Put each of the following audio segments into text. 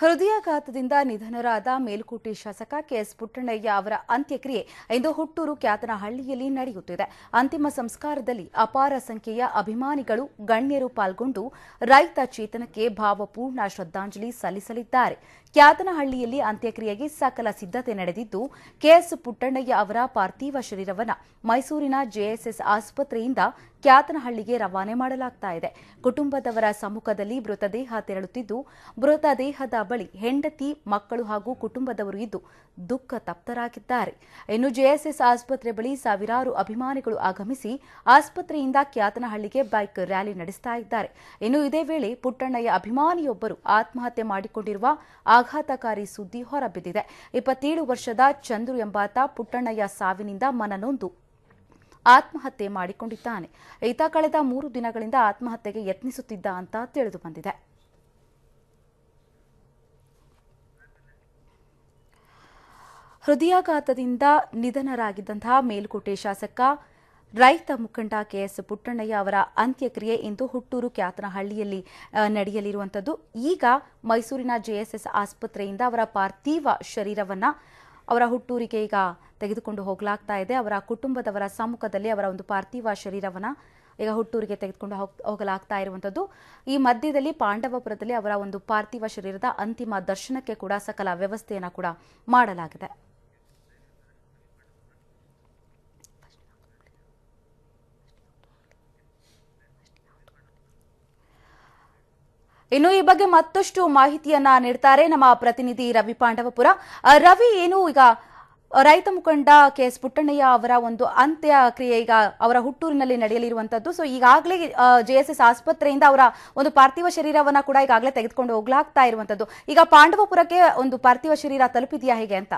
ಹೃದಯಾಘಾತದಿಂದ ನಿಧನರಾದ ಮೇಲ್ಕೋಟೆ ಶಾಸಕ ಕೆಎಸ್ ಪುಟ್ಟಣ್ಣಯ್ಯ ಅವರ ಅಂತ್ಯಕ್ರಿಯೆ ಇಂದು ಹುಟ್ಟೂರು ಕ್ಯಾತನಹಳ್ಳಿಯಲ್ಲಿ ನಡೆಯುತ್ತಿದೆ ಅಂತಿಮ ಸಂಸ್ಕಾರದಲ್ಲಿ ಅಪಾರ ಸಂಖ್ಯೆಯ ಅಭಿಮಾನಿಗಳು ಗಣ್ಯರು ಪಾಲ್ಗೊಂಡು ರೈತ ಚೇತನಕ್ಕೆ ಭಾವಪೂರ್ಣ ಶ್ರದ್ಧಾಂಜಲಿ ಸಲ್ಲಿಸಲಿದ್ದಾರೆ ಕ್ಯಾತನಹಳ್ಳಿಯಲ್ಲಿ ಅಂತ್ಯಕ್ರಿಯೆಗೆ ಸಕಲ ಸಿದ್ಧತೆ ನಡೆದಿದ್ದು ಕೆಎಸ್ ಪುಟ್ಟಣ್ಣಯ್ಯ ಅವರ ಪಾರ್ಥಿವ ಶರೀರವನ್ನು ಮೈಸೂರಿನ ಜೆಎಸ್ಎಸ್ ಆಸ್ಪತ್ರೆಯಿಂದ ಕ್ಯಾತನಹಳ್ಳಿಗೆ ರವಾನೆ ಮಾಡಲಾಗ್ತಾ ಇದೆ ಕುಟುಂಬದವರ ಸಮ್ಮುಖದಲ್ಲಿ ಮೃತದೇಹ ತೆರಳುತ್ತಿದ್ದು ಮೃತದೇಹದ ಬಳಿ ಹೆಂಡತಿ ಮಕ್ಕಳು ಹಾಗೂ ಕುಟುಂಬದವರು ಇದ್ದು ದುಃಖ ತಪ್ತರಾಗಿದ್ದಾರೆ ಇನ್ನು ಜೆಎಸ್ಎಸ್ ಆಸ್ಪತ್ರೆ ಬಳಿ ಸಾವಿರಾರು ಅಭಿಮಾನಿಗಳು ಆಗಮಿಸಿ ಆಸ್ಪತ್ರೆಯಿಂದ ಕ್ಯಾತನಹಳ್ಳಿಗೆ ಬೈಕ್ ರ್ಯಾಲಿ ನಡೆಸ್ತಾ ಇದ್ದಾರೆ ಇನ್ನು ಇದೇ ವೇಳೆ ಪುಟ್ಟಣ್ಣಯ್ಯ ಅಭಿಮಾನಿಯೊಬ್ಬರು ಆತ್ಮಹತ್ಯೆ ಮಾಡಿಕೊಂಡಿರುವ ಆಘಾತಕಾರಿ ಸುದ್ದಿ ಹೊರಬಿದ್ದಿದೆ ಇಪ್ಪತ್ತೇಳು ವರ್ಷದ ಚಂದ್ರು ಎಂಬಾತ ಪುಟ್ಟಣ್ಣಯ್ಯ ಸಾವಿನಿಂದ ಮನನೊಂದು ಆತ್ಮಹತ್ಯೆ ಮಾಡಿಕೊಂಡಿದ್ದಾನೆ ಈತ ಕಳೆದ ಮೂರು ದಿನಗಳಿಂದ ಆತ್ಮಹತ್ಯೆಗೆ ಯತ್ನಿಸುತ್ತಿದ್ದ ಅಂತ ತಿಳಿದು ಬಂದಿದೆ ಹೃದಯಾಘಾತದಿಂದ ನಿಧನರಾಗಿದ್ದಂತಹ ಮೇಲ್ಕೋಟೆ ಶಾಸಕ ರೈತ ಮುಖಂಡ ಕೆಎಸ್ ಪುಟ್ಟಣ್ಣಯ್ಯ ಅವರ ಅಂತ್ಯಕ್ರಿಯೆ ಇಂದು ಹುಟ್ಟೂರು ಕ್ಯಾತನಹಳ್ಳಿಯಲ್ಲಿ ಆ, ನಡೆಯಲಿರುವಂಥದ್ದು ಈಗ ಮೈಸೂರಿನ ಜೆಎಸ್ಎಸ್ ಆಸ್ಪತ್ರೆಯಿಂದ ಅವರ ಪಾರ್ಥಿವ ಶರೀರವನ್ನ ಅವರ ಹುಟ್ಟೂರಿಗೆ ಈಗ ತೆಗೆದುಕೊಂಡು ಹೋಗಲಾಗ್ತಾ ಇದೆ ಅವರ ಕುಟುಂಬದವರ ಸಮ್ಮುಖದಲ್ಲಿ ಅವರ ಒಂದು ಪಾರ್ಥಿವ ಶರೀರವನ್ನ ಈಗ ಹುಟ್ಟೂರಿಗೆ ತೆಗೆದುಕೊಂಡು ಹೋಗ್- ಹೋಗಲಾಗ್ತಾ ಇರುವಂಥದ್ದು ಈ ಮಧ್ಯದಲ್ಲಿ ಪಾಂಡವಪುರದಲ್ಲಿ ಅವರ ಒಂದು ಪಾರ್ಥಿವ ಶರೀರದ ಅಂತಿಮ ದರ್ಶನಕ್ಕೆ ಕೂಡ ಸಕಲ ವ್ಯವಸ್ಥೆಯನ್ನು ಕೂಡ ಮಾಡಲಾಗಿದೆ ಇನ್ನು ಈ ಬಗ್ಗೆ ಮತ್ತಷ್ಟು ಮಾಹಿತಿಯನ್ನ ನೀಡ್ತಾರೆ ನಮ್ಮ ಪ್ರತಿನಿಧಿ ರವಿ ಪಾಂಡವಪುರ ಆ, ರವಿ ಏನು ಈಗ ರೈತ ಮುಖಂಡ ಕೆ ಎಸ್ ಪುಟ್ಟಣ್ಣಯ್ಯ ಅವರ ಒಂದು ಅಂತ್ಯ ಕ್ರಿಯೆ ಈಗ ಅವರ ಹುಟ್ಟೂರಿನಲ್ಲಿ ನಡೆಯಲಿರುವಂತದ್ದು ಸೊ ಈಗಾಗಲೇ ಜೆಎಸ್ಎಸ್ ಆಸ್ಪತ್ರೆಯಿಂದ ಅವರ ಒಂದು ಪಾರ್ಥಿವ ಶರೀರವನ್ನ ಕೂಡ ಈಗಾಗಲೇ ತೆಗೆದುಕೊಂಡು ಹೋಗ್ಲಾಗ್ತಾ ಇರುವಂತದ್ದು ಈಗ ಪಾಂಡವಪುರಕ್ಕೆ ಒಂದು ಪಾರ್ಥಿವ ಶರೀರ ತಲುಪಿದೆಯಾ ಹೇಗೆ ಅಂತ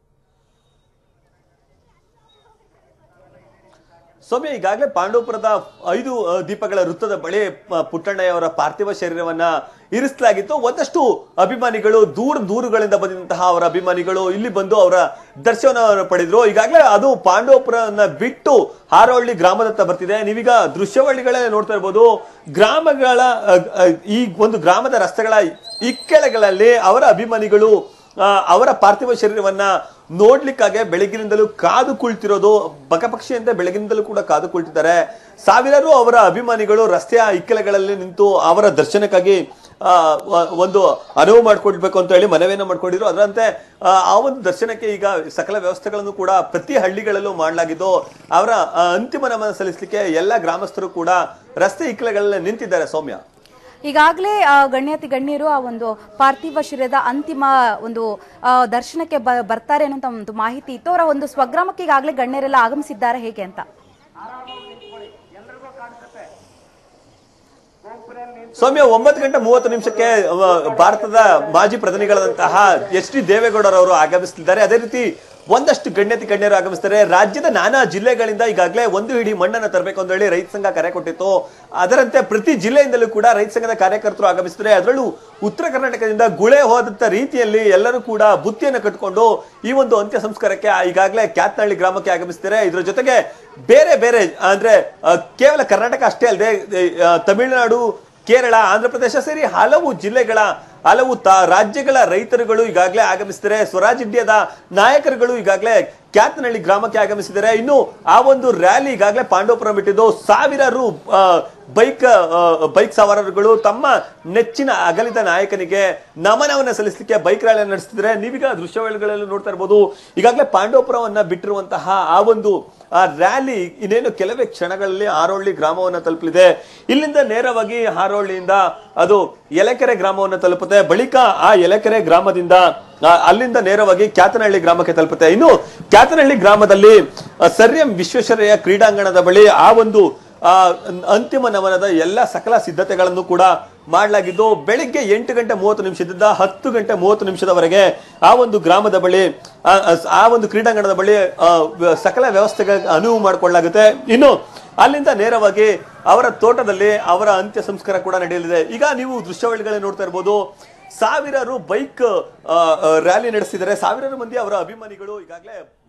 ಸೌಮ್ಯ ಈಗಾಗಲೇ ಪಾಂಡವಪುರದ ಐದು ಅ, ದೀಪಗಳ ವೃತ್ತದ ಬಳಿ ಪ- ಪುಟ್ಟಣ್ಣಯ್ಯವರ ಪಾರ್ಥಿವ ಶರೀರವನ್ನ ಇರಿಸಲಾಗಿತ್ತು ಒಂದಷ್ಟು ಅಭಿಮಾನಿಗಳು ದೂರ ದೂರುಗಳಿಂದ ಬಂದಂತಹ ಅವರ ಅಭಿಮಾನಿಗಳು ಇಲ್ಲಿ ಬಂದು ಅವರ ದರ್ಶನವನ್ನು ಪಡೆದ್ರು ಈಗಾಗಲೇ ಅದು ಪಾಂಡವಪುರನ ಬಿಟ್ಟು ಹಾರೋಹಳ್ಳಿ ಗ್ರಾಮದತ್ತ ಬರ್ತಿದೆ ನೀವೀಗ ದೃಶ್ಯಾವಳಿಗಳೇ ನೋಡ್ತಾ ಇರ್ಬೋದು ಗ್ರಾಮಗಳ ಅ, ಅ, ಈ ಒಂದು ಗ್ರಾಮದ ರಸ್ತೆಗಳ ಇಕ್ಕೆಳೆಗಳಲ್ಲಿ ಅವರ ಅಭಿಮಾನಿಗಳು ಆ, ಅವರ ಪಾರ್ಥಿವ ಶರೀರವನ್ನ ನೋಡ್ಲಿಕ್ಕಾಗೆ ಬೆಳಗಿನಿಂದಲೂ ಕಾದು ಕುಳಿತಿರೋದು ಬಕಪಕ್ಷಿಯಂತೆ ಬೆಳಗಿನಿಂದಲೂ ಕೂಡ ಕಾದು ಕುಳಿತಿದ್ದಾರೆ ಸಾವಿರಾರು ಅವರ ಅಭಿಮಾನಿಗಳು ರಸ್ತೆಯ ಇಕ್ಕೆಲೆಗಳಲ್ಲಿ ನಿಂತು ಅವರ ದರ್ಶನಕ್ಕಾಗಿ ಆ, ವ- ಒಂದು ಅನುವು ಮಾಡ್ಕೊಡ್ಬೇಕು ಅಂತ ಹೇಳಿ ಮನವಿಯನ್ನ ಮಾಡ್ಕೊಂಡಿದ್ರು ಅದರಂತೆ ಆ, ಆ ಒಂದು ದರ್ಶನಕ್ಕೆ ಈಗ ಸಕಲ ವ್ಯವಸ್ಥೆಗಳನ್ನು ಕೂಡ ಪ್ರತಿ ಹಳ್ಳಿಗಳಲ್ಲೂ ಮಾಡಲಾಗಿದ್ದು ಅವರ ಆ, ಅಂತಿಮ ನಮನ ಸಲ್ಲಿಸಲಿಕ್ಕೆ ಎಲ್ಲ ಗ್ರಾಮಸ್ಥರು ಕೂಡ ರಸ್ತೆ ಇಕ್ಕೆಲೆಗಳಲ್ಲಿ ನಿಂತಿದ್ದಾರೆ ಸೌಮ್ಯ ಈಗಾಗಲೇ ಆ, ಗಣ್ಯಾತಿ ಗಣ್ಯರು ಆ ಒಂದು ಪಾರ್ಥಿವ ಶರೀರದ ಅಂತಿಮ ಒಂದು ಆ, ದರ್ಶನಕ್ಕೆ ಬ- ಬರ್ತಾರೆ ಅನ್ನೋಂಥ ಒಂದು ಮಾಹಿತಿ ಇತ್ತು ಅವರ ಒಂದು ಸ್ವಗ್ರಾಮಕ್ಕೆ ಈಗಾಗಲೇ ಗಣ್ಯರೆಲ್ಲ ಆಗಮಿಸಿದ್ದಾರೆ ಹೇಗೆ ಅಂತ ಸೌಮ್ಯ ಒಂಬತ್ತು ಗಂಟೆ ಮೂವತ್ತು ನಿಮಿಷಕ್ಕೆ ಅವ, ಭಾರತದ ಮಾಜಿ ಪ್ರಧಾನಿಗಳಾದಂತಹ ಎಚ್ ಡಿ ದೇವೇಗೌಡರವರು ಆಗಮಿಸುತ್ತಿದ್ದಾರೆ ಅದೇ ರೀತಿ ಒಂದಷ್ಟು ಗಣ್ಯತಿ ಗಣ್ಯರು ಆಗಮಿಸ್ತಾರೆ ರಾಜ್ಯದ ನಾನಾ ಜಿಲ್ಲೆಗಳಿಂದ ಈಗಾಗಲೇ ಒಂದು ಹಿಡಿ ಮಣ್ಣನ್ನು ತರಬೇಕು ಅಂತ ಹೇಳಿ ರೈತ ಸಂಘ ಕರೆ ಕೊಟ್ಟಿತ್ತು ಅದರಂತೆ ಪ್ರತಿ ಜಿಲ್ಲೆಯಿಂದಲೂ ಕೂಡ ರೈತ ಸಂಘದ ಕಾರ್ಯಕರ್ತರು ಆಗಮಿಸ್ತಾರೆ ಅದರಲ್ಲೂ ಉತ್ತರ ಕರ್ನಾಟಕದಿಂದ ಗುಳೆ ಹೋದಂತ ರೀತಿಯಲ್ಲಿ ಎಲ್ಲರೂ ಕೂಡ ಬುತ್ತಿಯನ್ನು ಕಟ್ಕೊಂಡು ಈ ಒಂದು ಅಂತ್ಯ ಸಂಸ್ಕಾರಕ್ಕೆ ಈಗಾಗಲೇ ಕ್ಯಾತ್ನಹಳ್ಳಿ ಗ್ರಾಮಕ್ಕೆ ಆಗಮಿಸ್ತಾರೆ ಇದ್ರ ಜೊತೆಗೆ ಬೇರೆ ಬೇರೆ ಅಂದ್ರೆ ಆ, ಕೇವಲ ಕರ್ನಾಟಕ ಅಷ್ಟೇ ಅಲ್ಲದೆ ತಮಿಳುನಾಡು ಕೇರಳ ಆಂಧ್ರ ಪ್ರದೇಶ ಸೇರಿ ಹಲವು ಜಿಲ್ಲೆಗಳ ಹಲವು ತಾ ರಾಜ್ಯಗಳ ರೈತರುಗಳು ಈಗಾಗಲೇ ಆಗಮಿಸಿದ್ದಾರೆ ಸ್ವರಾಜ್ ಇಂಡಿಯಾದ ನಾಯಕರುಗಳು ಈಗಾಗಲೇ ಕ್ಯಾತನಹಳ್ಳಿ ಗ್ರಾಮಕ್ಕೆ ಆಗಮಿಸಿದ್ದಾರೆ ಇನ್ನು ಆ ಒಂದು ರ್ಯಾಲಿ ಈಗಾಗಲೇ ಪಾಂಡವಪುರ ಬಿಟ್ಟಿದ್ದು ಸಾವಿರಾರು ಆ, ಬೈಕ್ ಆ, ಬೈಕ್ ಸವಾರರುಗಳು ತಮ್ಮ ನೆಚ್ಚಿನ ಅಗಲಿದ ನಾಯಕನಿಗೆ ನಮನವನ್ನ ಸಲ್ಲಿಸಲಿಕ್ಕೆ ಬೈಕ್ ರ್ಯಾಲಿ ನಡೆಸ್ತಿದ್ದಾರೆ ನೀವೀಗ ದೃಶ್ಯಾವಳಿಗಳಲ್ಲಿ ನೋಡ್ತಾ ಇರ್ಬೋದು ಈಗಾಗಲೇ ಪಾಂಡವಪುರವನ್ನ ಬಿಟ್ಟಿರುವಂತಹ ಆ ಒಂದು ಆ ರ್ಯಾಲಿ ಇನ್ನೇನು ಕೆಲವೇ ಕ್ಷಣಗಳಲ್ಲಿ ಹಾರೋಹಳ್ಳಿ ಗ್ರಾಮವನ್ನ ತಲುಪಲಿದೆ ಇಲ್ಲಿಂದ ನೇರವಾಗಿ ಹಾರೋಹಳ್ಳಿಯಿಂದ ಅದು ಯಲೆಕೆರೆ ಗ್ರಾಮವನ್ನು ತಲುಪುತ್ತೆ ಬಳಿಕ ಆ ಯಲೆಕೆರೆ ಗ್ರಾಮದಿಂದ ಆ, ಅಲ್ಲಿಂದ ನೇರವಾಗಿ ಕ್ಯಾತನಹಳ್ಳಿ ಗ್ರಾಮಕ್ಕೆ ತಲುಪುತ್ತೆ ಇನ್ನು ಕ್ಯಾತನಹಳ್ಳಿ ಗ್ರಾಮದಲ್ಲಿ ಆ, ಸರ್ ಎಂ ವಿಶ್ವೇಶ್ವರಯ್ಯ ಕ್ರೀಡಾಂಗಣದ ಬಳಿ ಆ ಒಂದು ಆ, ಅಂತಿಮ ನಮನದ ಎಲ್ಲ ಸಕಲ ಸಿದ್ಧತೆಗಳನ್ನು ಕೂಡ ಮಾಡಲಾಗಿದ್ದು ಬೆಳಿಗ್ಗೆ ಎಂಟು ಗಂಟೆ ಮೂವತ್ತು ನಿಮಿಷದಿಂದ ಹತ್ತು ಗಂಟೆ ಮೂವತ್ತು ನಿಮಿಷದವರೆಗೆ ಆ ಒಂದು ಗ್ರಾಮದ ಬಳಿ ಆ, ಆ ಒಂದು ಕ್ರೀಡಾಂಗಣದ ಬಳಿ ಆ, ವ್ಯ- ಸಕಲ ವ್ಯವಸ್ಥೆಗೆ ಅನುವು ಮಾಡಿಕೊಳ್ಳಲಾಗುತ್ತೆ ಇನ್ನು ಅಲ್ಲಿಂದ ನೇರವಾಗಿ ಅವರ ತೋಟದಲ್ಲಿ ಅವರ ಅಂತ್ಯ ಸಂಸ್ಕಾರ ಕೂಡ ನಡೆಯಲಿದೆ ಈಗ ನೀವು ದೃಶ್ಯಾವಳಿಗಳೇ ನೋಡ್ತಾ ಇರ್ಬೋದು ಸಾವಿರಾರು ಬೈಕ್ ರ್ಯಾಲಿ ನಡೆಸಿದ್ದಾರೆ ಸಾವಿರಾರು ಮಂದಿ ಅವರ ಅಭಿಮಾನಿಗಳು ಈಗಾಗಲೇ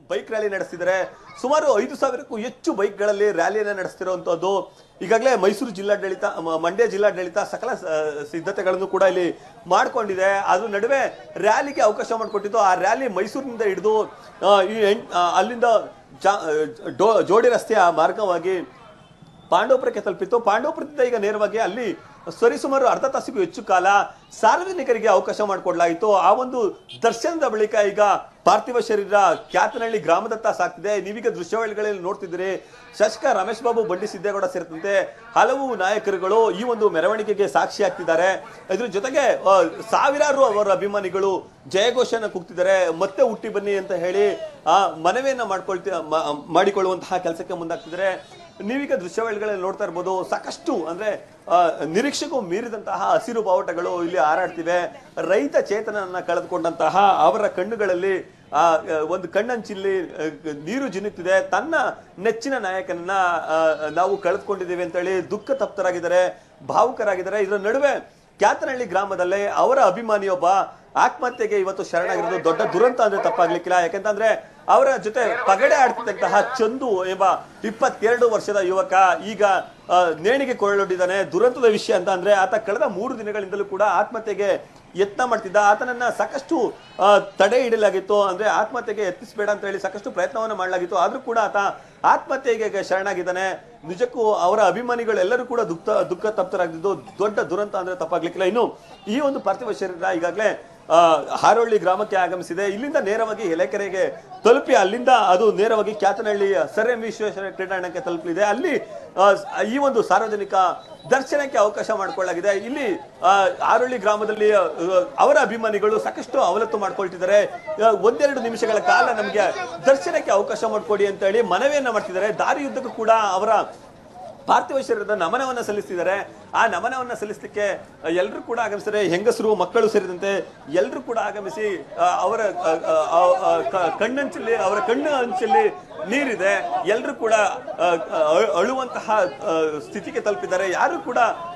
ಬೈಕ್ ರ್ಯಾಲಿ ನಡೆಸ್ತಿದ್ದಾರೆ ಸುಮಾರು ಐದು ಸಾವಿರಕ್ಕೂ ಹೆಚ್ಚು ಬೈಕ್ಗಳಲ್ಲಿ ರ್ಯಾಲಿಯನ್ನ ನಡೆಸ್ತಿರುವಂತದ್ದು ಈಗಾಗಲೇ ಮೈಸೂರು ಜಿಲ್ಲಾಡಳಿತ ಮ- ಮಂಡ್ಯ ಜಿಲ್ಲಾಡಳಿತ ಸಕಲ ಸ- ಸಿದ್ಧತೆಗಳನ್ನು ಕೂಡ ಇಲ್ಲಿ ಮಾಡ್ಕೊಂಡಿದೆ ಅದ್ರ ನಡುವೆ ರ್ಯಾಲಿಗೆ ಅವಕಾಶ ಮಾಡಿಕೊಟ್ಟಿದ್ದು ಆ ರ್ಯಾಲಿ ಮೈಸೂರಿನಿಂದ ಹಿಡಿದು ಆ, ಈ ಎಣ್- ಆ, ಅಲ್ಲಿಂದ ಜಾ- ಡೋ- ಜೋಡಿ ರಸ್ತೆಯ ಮಾರ್ಗವಾಗಿ ಪಾಂಡವಪುರಕ್ಕೆ ತಲುಪಿತ್ತು ಪಾಂಡವಪುರದಿಂದ ಈಗ ನೇರವಾಗಿ ಅಲ್ಲಿ ಸರಿಸುಮಾರು ಅರ್ಧ ತಾಸಿಗೂ ಹೆಚ್ಚು ಕಾಲ ಸಾರ್ವಜನಿಕರಿಗೆ ಅವಕಾಶ ಮಾಡಿಕೊಡ್ಲಾಗಿತ್ತು ಆ ಒಂದು ದರ್ಶನದ ಬಳಿಕ ಈಗ ಪಾರ್ಥಿವ ಶರೀರ ಕ್ಯಾತನಹಳ್ಳಿ ಗ್ರಾಮದತ್ತ ಸಾಗ್ತಿದೆ ನೀವೀಗ ದೃಶ್ಯಾವಳಿಗಳಲ್ಲಿ ನೋಡ್ತಿದ್ದೀರಿ ಶಾಸಕ ರಮೇಶ್ ಬಾಬು ಬಂಡಿ ಸಿದ್ದೇಗೌಡ ಸೇರಿದಂತೆ ಹಲವು ನಾಯಕರುಗಳು ಈ ಒಂದು ಮೆರವಣಿಗೆಗೆ ಸಾಕ್ಷಿ ಆಗ್ತಿದ್ದಾರೆ ಇದ್ರ ಜೊತೆಗೆ ಆ, ಸಾವಿರಾರು ಅವರ ಅಭಿಮಾನಿಗಳು ಜಯಘೋಷನ ಕೂಗ್ತಿದ್ದಾರೆ ಮತ್ತೆ ಹುಟ್ಟಿ ಬನ್ನಿ ಅಂತ ಹೇಳಿ ಆ ಮನವಿಯನ್ನ ಮಾಡ್ಕೊಳ್ತಿ ಮ- ಮಾಡಿಕೊಳ್ಳುವಂತಹ ಕೆಲಸಕ್ಕೆ ಮುಂದಾಗ್ತಿದ್ದಾರೆ ನೀವೀಗ ದೃಶ್ಯಾವಳಿಗಳಲ್ಲಿ ನೋಡ್ತಾ ಇರ್ಬೋದು ಸಾಕಷ್ಟು ಅಂದ್ರೆ ಆ, ನಿರೀಕ್ಷೆಗೂ ಮೀರಿದಂತಹ ಹಸಿರು ಬಾವುಟಗಳು ಇಲ್ಲಿ ಹಾರಾಡ್ತಿವೆ ರೈತ ಚೇತನನ್ನ ಕಳೆದುಕೊಂಡಂತಹ ಅವರ ಕಣ್ಣುಗಳಲ್ಲಿ ಆ ಆ, ಒಂದು ಕಣ್ಣಂಚಿಲ್ಲಿ ಆ, ನೀರು ಜಿನುಗ್ತಿದೆ ತನ್ನ ನೆಚ್ಚಿನ ನಾಯಕನನ್ನ ಆ, ನಾವು ಕಳೆದುಕೊಂಡಿದ್ದೀವಿ ಅಂತೇಳಿ ದುಃಖ ತಪ್ತರಾಗಿದ್ದಾರೆ ಭಾವುಕರಾಗಿದ್ದಾರೆ ಇದರ ನಡುವೆ ಕ್ಯಾತನಹಳ್ಳಿ ಗ್ರಾಮದಲ್ಲೇ ಅವರ ಅಭಿಮಾನಿಯೊಬ್ಬ ಆತ್ಮಹತ್ಯೆಗೆ ಇವತ್ತು ಶರಣಾಗಿರೋದು ದೊಡ್ಡ ದುರಂತ ಅಂದ್ರೆ ತಪ್ಪಾಗ್ಲಿಕ್ಕಿಲ್ಲ ಯಾಕಂತಂದ್ರೆ ಅವರ ಜೊತೆ ಪಗಡೆ ಆಡ್ತಿದ್ದಂತಹ ಚಂದು ಎಂಬ ಇಪ್ಪತ್ತೆರಡು ವರ್ಷದ ಯುವಕ ಈಗ ಆ, ನೇಣಿಗೆ ಕೊಳ್ಳೊಡ್ಡಿದ್ದಾನೆ ದುರಂತದ ವಿಷಯ ಅಂತ ಅಂದ್ರೆ ಆತ ಕಳೆದ ಮೂರು ದಿನಗಳಿಂದಲೂ ಕೂಡ ಆತ್ಮಹತ್ಯೆಗೆ ಯತ್ನ ಮಾಡ್ತಿದ್ದ ಆತನನ್ನ ಸಾಕಷ್ಟು ಆ, ತಡೆ ಹಿಡಿಯಲಾಗಿತ್ತು ಅಂದ್ರೆ ಆತ್ಮಹತ್ಯೆಗೆ ಯತ್ನಿಸಬೇಡ ಅಂತ ಹೇಳಿ ಸಾಕಷ್ಟು ಪ್ರಯತ್ನವನ್ನ ಮಾಡಲಾಗಿತ್ತು ಆದ್ರೂ ಕೂಡ ಆತ ಆತ್ಮಹತ್ಯೆಗೆ ಶರಣಾಗಿದ್ದಾನೆ ನಿಜಕ್ಕೂ ಅವರ ಅಭಿಮಾನಿಗಳೆಲ್ಲರೂ ಕೂಡ ದುಃಖ ದುಃಖ ತಪ್ತರಾಗಿದ್ದು ದೊಡ್ಡ ದುರಂತ ಅಂದ್ರೆ ತಪ್ಪಾಗ್ಲಿಕ್ಕಿಲ್ಲ ಇನ್ನು ಈ ಒಂದು ಪಾರ್ಥಿವ ಶರೀರ ಈಗಾಗಲೇ ಆ, ಹಾರೋಳ್ಳಿ ಗ್ರಾಮಕ್ಕೆ ಆಗಮಿಸಿದೆ ಇಲ್ಲಿಂದ ನೇರವಾಗಿ ಎಲೆಕೆರೆಗೆ ತಲುಪಿ ಅಲ್ಲಿಂದ ಅದು ನೇರವಾಗಿ ಕ್ಯಾತನಹಳ್ಳಿಯ ಸರ್ ಎಂ ವಿಶ್ವೇಶ್ವರ ಕ್ರೀಡಾಂಗಣಕ್ಕೆ ತಲುಪಲಿದೆ ಅಲ್ಲಿ ಆ, ಈ ಒಂದು ಸಾರ್ವಜನಿಕ ದರ್ಶನಕ್ಕೆ ಅವಕಾಶ ಮಾಡಿಕೊಳ್ಳಲಾಗಿದೆ ಇಲ್ಲಿ ಆ, ಹಾರೋಳ್ಳಿ ಗ್ರಾಮದಲ್ಲಿ ಆ, ಅವರ ಅಭಿಮಾನಿಗಳು ಸಾಕಷ್ಟು ಅವಲತ್ತು ಮಾಡ್ಕೊಳ್ತಿದ್ದಾರೆ ಆ, ಒಂದೆರಡು ನಿಮಿಷಗಳ ಕಾಲ ನಮಗೆ ದರ್ಶನಕ್ಕೆ ಅವಕಾಶ ಮಾಡಿಕೊಡಿ ಅಂತ ಹೇಳಿ ಮನವಿಯನ್ನ ಮಾಡ್ತಿದ್ದಾರೆ ದಾರಿಯುದ್ದಕ್ಕೂ ಕೂಡ ಅವರ ಪಾರ್ಥಿವ ಶರೀರದ ನಮನವನ್ನ ಸಲ್ಲಿಸ್ತಿದ್ದಾರೆ ಆ ನಮನವನ್ನ ಸಲ್ಲಿಸಲಿಕ್ಕೆ ಎಲ್ಲರೂ ಕೂಡ ಆಗಮಿಸಿದರೆ ಹೆಂಗಸರು ಮಕ್ಕಳು ಸೇರಿದಂತೆ ಎಲ್ಲರೂ ಕೂಡ ಆಗಮಿಸಿ ಆ, ಅವರ ಆ, ಆ, ಆ, ಕ- ಕಣ್ಣಂಚಲ್ಲಿ ಅವರ ಕಣ್ಣು ಅಂಚಲ್ಲಿ ನೀರಿದೆ ಎಲ್ಲರೂ ಕೂಡ ಆ, ಅ- ಅಳುವಂತಹ ಆ, ಸ್ಥಿತಿಗೆ ತಲುಪಿದ್ದಾರೆ ಯಾರು ಕೂಡ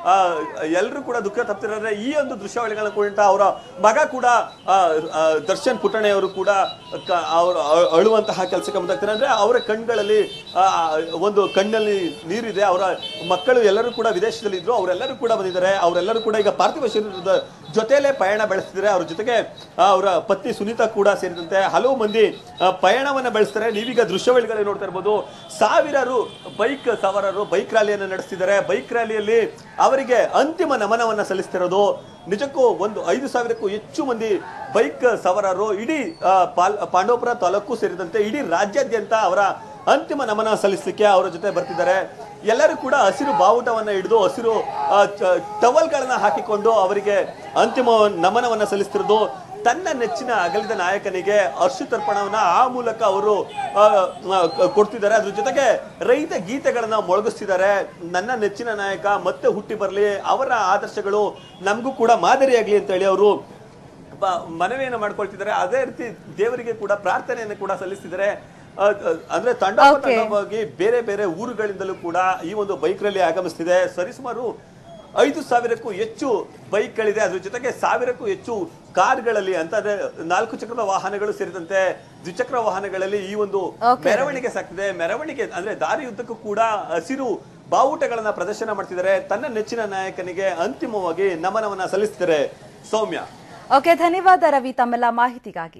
ಎಲ್ಲರೂ ಕೂಡ ದುಃಖ ತಪ್ಪಿದ್ದಾರೆ ಈ ಒಂದು ದೃಶ್ಯಾವಳಿಗಳನ್ನ ಕೂಡ ಅವರ ಮಗ ಕೂಡ ಆ, ಆ, ದರ್ಶನ್ ಪುಟಣೆಯವರು ಕೂಡ ಕ- ಅವರು ಅ- ಅಳುವಂತಹ ಕೆಲಸಕ್ಕೆ ಮುಂದಾಗ್ತಾರೆ ಅಂದ್ರೆ ಅವರ ಕಣ್ಗಳಲ್ಲಿ ಆ, ಒಂದು ಕಣ್ಣಲ್ಲಿ ನೀರಿದೆ ಅವರ ಮಕ್ಕಳು ಎಲ್ಲರೂ ಕೂಡ ವಿದೇಶದಲ್ಲಿ ಇದ್ರು ಅವರೆಲ್ಲರೂ ಕೂಡ ಬಂದಿದ್ದಾರೆ ಅವರೆಲ್ಲರೂ ಕೂಡ ಈಗ ಪಾರ್ಥಿವ ಶರೀರದ ಜೊತೆಲೇ ಪಯಣ ಬೆಳೆಸ್ತಿದ್ದಾರೆ ಅವ್ರ ಜೊತೆಗೆ ಆ, ಅವರ ಪತ್ನಿ ಸುನೀತಾ ಕೂಡ ಸೇರಿದಂತೆ ಹಲವು ಮಂದಿ ಆ, ಪಯಣವನ್ನ ಬೆಳೆಸ್ತಾರೆ ನೀವೀಗ ದೃಶ್ಯಾವಳಿಗಳಲ್ಲಿ ನೋಡ್ತಾ ಇರ್ಬೋದು ಸಾವಿರಾರು ಬೈಕ್ ಸವಾರರು ಬೈಕ್ ರ್ಯಾಲಿಯನ್ನು ನಡೆಸ್ತಿದ್ದಾರೆ ಬೈಕ್ ರ್ಯಾಲಿಯಲ್ಲಿ ಅವರಿಗೆ ಅಂತಿಮ ನಮನವನ್ನ ಸಲ್ಲಿಸ್ತಿರೋದು ನಿಜಕ್ಕೂ ಒಂದು ಐದು ಸಾವಿರಕ್ಕೂ ಹೆಚ್ಚು ಮಂದಿ ಬೈಕ್ ಸವಾರರು ಇಡೀ ಆ, ಪಾಲ್ ಪಾಂಡವಪುರ ತಾಲೂಕು ಸೇರಿದಂತೆ ಇಡೀ ರಾಜ್ಯಾದ್ಯಂತ ಅವರ ಅಂತಿಮ ನಮನ ಸಲ್ಲಿಸಲಿಕ್ಕೆ ಅವರ ಜೊತೆ ಬರ್ತಿದ್ದಾರೆ ಎಲ್ಲರೂ ಕೂಡ ಹಸಿರು ಬಾವುಟವನ್ನ ಹಿಡಿದು ಹಸಿರು ಆ, ಚ- ಟವಲ್ಗಳನ್ನ ಹಾಕಿಕೊಂಡು ಅವರಿಗೆ ಅಂತಿಮ ನಮನವನ್ನ ಸಲ್ಲಿಸ್ತಿರೋದು ತನ್ನ ನೆಚ್ಚಿನ ಅಗಲಿದ ನಾಯಕನಿಗೆ ಅರ್ಶುತರ್ಪಣವನ್ನ ಆ ಮೂಲಕ ಅವರು ಆ, ಆ, ಕೊಡ್ತಿದ್ದಾರೆ ಅದ್ರ ಜೊತೆಗೆ ರೈತ ಗೀತೆಗಳನ್ನ ಮೊಳಗಿಸ್ತಿದ್ದಾರೆ ನನ್ನ ನೆಚ್ಚಿನ ನಾಯಕ ಮತ್ತೆ ಹುಟ್ಟಿ ಬರಲಿ ಅವರ ಆದರ್ಶಗಳು ನಮಗೂ ಕೂಡ ಮಾದರಿಯಾಗ್ಲಿ ಅಂತ ಹೇಳಿ ಅವರು ಬ- ಮನವಿಯನ್ನು ಮಾಡ್ಕೊಳ್ತಿದ್ದಾರೆ ಅದೇ ರೀತಿ ದೇವರಿಗೆ ಕೂಡ ಪ್ರಾರ್ಥನೆಯನ್ನು ಕೂಡ ಸಲ್ಲಿಸ್ತಿದ್ದಾರೆ ಆ, ಆ, ಅಂದ್ರೆ ತಂಡ Okay. ತಂಡವಾಗಿ ಬೇರೆ ಬೇರೆ ಊರುಗಳಿಂದಲೂ ಕೂಡ ಈ ಒಂದು ಬೈಕ್ ರಲ್ಲಿ ಆಗಮಿಸ್ತಿದೆ ಸರಿಸುಮಾರು ಐದು ಸಾವಿರಕ್ಕೂ ಹೆಚ್ಚು ಬೈಕ್ಗಳಿದೆ ಅದ್ರ ಜೊತೆಗೆ ಸಾವಿರಕ್ಕೂ ಹೆಚ್ಚು ಕಾರ್ಗಳಲ್ಲಿ ಅಂತಂದ್ರೆ ನಾಲ್ಕು ಚಕ್ರದ ವಾಹನಗಳು ಸೇರಿದಂತೆ ದ್ವಿಚಕ್ರ ವಾಹನಗಳಲ್ಲಿ ಈ ಒಂದು Okay. ಮೆರವಣಿಗೆ ಸಾಕ್ತಿದೆ ಮೆರವಣಿಗೆ ಅಂದ್ರೆ ದಾರಿಯುದ್ದಕ್ಕೂ ಕೂಡ ಹಸಿರು ಬಾವುಟಗಳನ್ನ ಪ್ರದರ್ಶನ ಮಾಡ್ತಿದ್ದಾರೆ ತನ್ನ ನೆಚ್ಚಿನ ನಾಯಕನಿಗೆ ಅಂತಿಮವಾಗಿ ನಮನವನ್ನ ಸಲ್ಲಿಸ್ತಿದ್ದಾರೆ ಸೌಮ್ಯ ಓಕೆ ಧನ್ಯವಾದ ರವಿ ತಮ್ಮೆಲ್ಲ ಮಾಹಿತಿಗಾಗಿ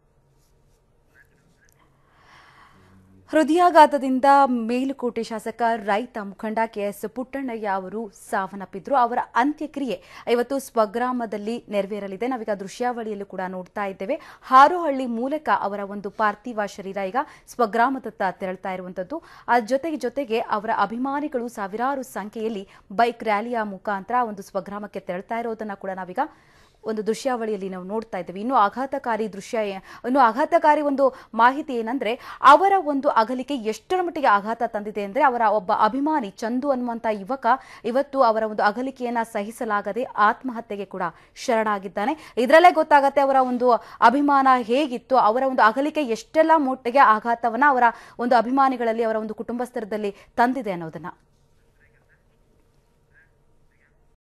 ಹೃದಯಾಘಾತದಿಂದ ಮೇಲುಕೋಟೆ ಶಾಸಕ ರೈತ ಮುಖಂಡ ಕೆಎಸ್ ಪುಟ್ಟಣ್ಣಯ್ಯ ಅವರು ಸಾವನ್ನಪ್ಪಿದ್ರು ಅವರ ಅಂತ್ಯಕ್ರಿಯೆ ಇವತ್ತು ಸ್ವಗ್ರಾಮದಲ್ಲಿ ನೆರವೇರಲಿದೆ ನಾವೀಗ ದೃಶ್ಯಾವಳಿಯಲ್ಲೂ ಕೂಡ ನೋಡ್ತಾ ಇದ್ದೇವೆ ಹಾರೋಹಳ್ಳಿ ಮೂಲಕ ಅವರ ಒಂದು ಪಾರ್ಥಿವ ಶರೀರ ಈಗ ಸ್ವಗ್ರಾಮದತ್ತ ತೆರಳ್ತಾ ಇರುವಂತದ್ದು ಆ ಜೊತೆಗೆ ಜೊತೆಗೆ ಅವರ ಅಭಿಮಾನಿಗಳು ಸಾವಿರಾರು ಸಂಖ್ಯೆಯಲ್ಲಿ ಬೈಕ್ ರ್ಯಾಲಿಯ ಮುಖಾಂತರ ಒಂದು ಸ್ವಗ್ರಾಮಕ್ಕೆ ತೆರಳ್ತಾ ಇರೋದನ್ನ ಕೂಡ ನಾವೀಗ ಒಂದು ದೃಶ್ಯಾವಳಿಯಲ್ಲಿ ನಾವು ನೋಡ್ತಾ ಇದ್ದೇವೆ ಇನ್ನು ಆಘಾತಕಾರಿ ದೃಶ್ಯ ಏ- ಇನ್ನು ಆಘಾತಕಾರಿ ಒಂದು ಮಾಹಿತಿ ಏನಂದ್ರೆ ಅವರ ಒಂದು ಅಗಲಿಕೆ ಎಷ್ಟರ ಮಟ್ಟಿಗೆ ಆಘಾತ ತಂದಿದೆ ಅಂದ್ರೆ ಅವರ ಒಬ್ಬ ಅಭಿಮಾನಿ ಚಂದು ಅನ್ನುವಂತ ಯುವಕ ಇವತ್ತು ಅವರ ಒಂದು ಅಗಲಿಕೆಯನ್ನ ಸಹಿಸಲಾಗದೆ ಆತ್ಮಹತ್ಯೆಗೆ ಕೂಡ ಶರಣಾಗಿದ್ದಾನೆ ಇದರಲ್ಲೇ ಗೊತ್ತಾಗತ್ತೆ ಅವರ ಒಂದು ಅಭಿಮಾನ ಹೇಗಿತ್ತು ಅವರ ಒಂದು ಅಗಲಿಕೆ ಎಷ್ಟೆಲ್ಲ ಮಟ್ಟಿಗೆ ಆಘಾತವನ್ನ ಅವರ ಒಂದು ಅಭಿಮಾನಿಗಳಲ್ಲಿ ಅವರ ಒಂದು ಕುಟುಂಬಸ್ಥರದಲ್ಲಿ ತಂದಿದೆ ಅನ್ನೋದನ್ನ